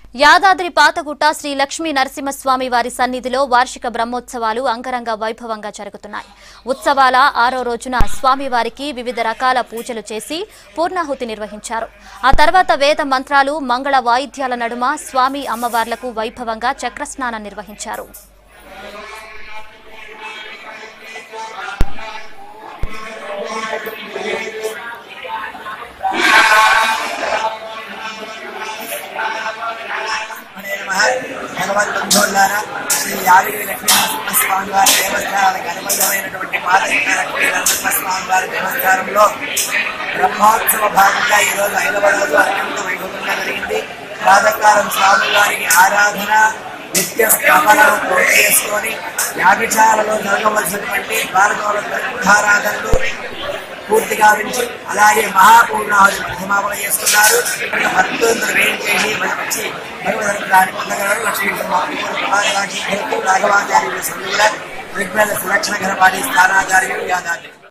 యాదాద్రి పాతగుట్ట శ్రీ లక్ష్మీ నరసింహస్వామి వారి సన్నిధిలో వార్షిక బ్రహ్మోత్సవాలు అంగరంగ వైభవంగా జరుగుతున్నాయి ఉత్సవాల ఆరో రోజున స్వామివారికి వివిధ రకాల పూజలు చేసి పూర్ణాహుతి నిర్వహించారు ఆ తర్వాత వేద మంత్రాలు మంగళ వాయిద్యాల నడుమ స్వామి అమ్మవార్లకు వైభవంగా చక్రస్నానం నిర్వహించారు అనే నమః భగవద్బంధువులారా శ్రీ యాదగిరి లక్ష్మీనరసింహస్వామి వారి దేవస్థానానికి అనుబంధమైనటువంటి పాదక లక్ష్మీ నరసింహస్వామి వారి దేవస్థానంలో బ్రహ్మోత్సవ భాగంగా ఈ రోజు ఐదవ రోజు అత్యంత వైభవంగా జరిగింది ప్రాతకాలం స్వామి వారికి ఆరాధన నిత్య స్థాపనలు పూర్తి చేసుకొని యాగశాలలో జరగవలసినటువంటి భారతోరాధనలు పూర్తిగా వించి అలాగే మహాపూర్ణాహుతి మధ్యమాపన చేస్తున్నారు భక్తులందరూ వేడి చేసి వచ్చి భగవదనుగ్రహాన్ని పొందగలరు లక్ష్మీ ప్రభాకరాక్షి రాఘవాచార్యుల సందుల ఋగ్వేద సులక్షణ ఘనపాటి స్థానాచార్యులు యాదాద్రి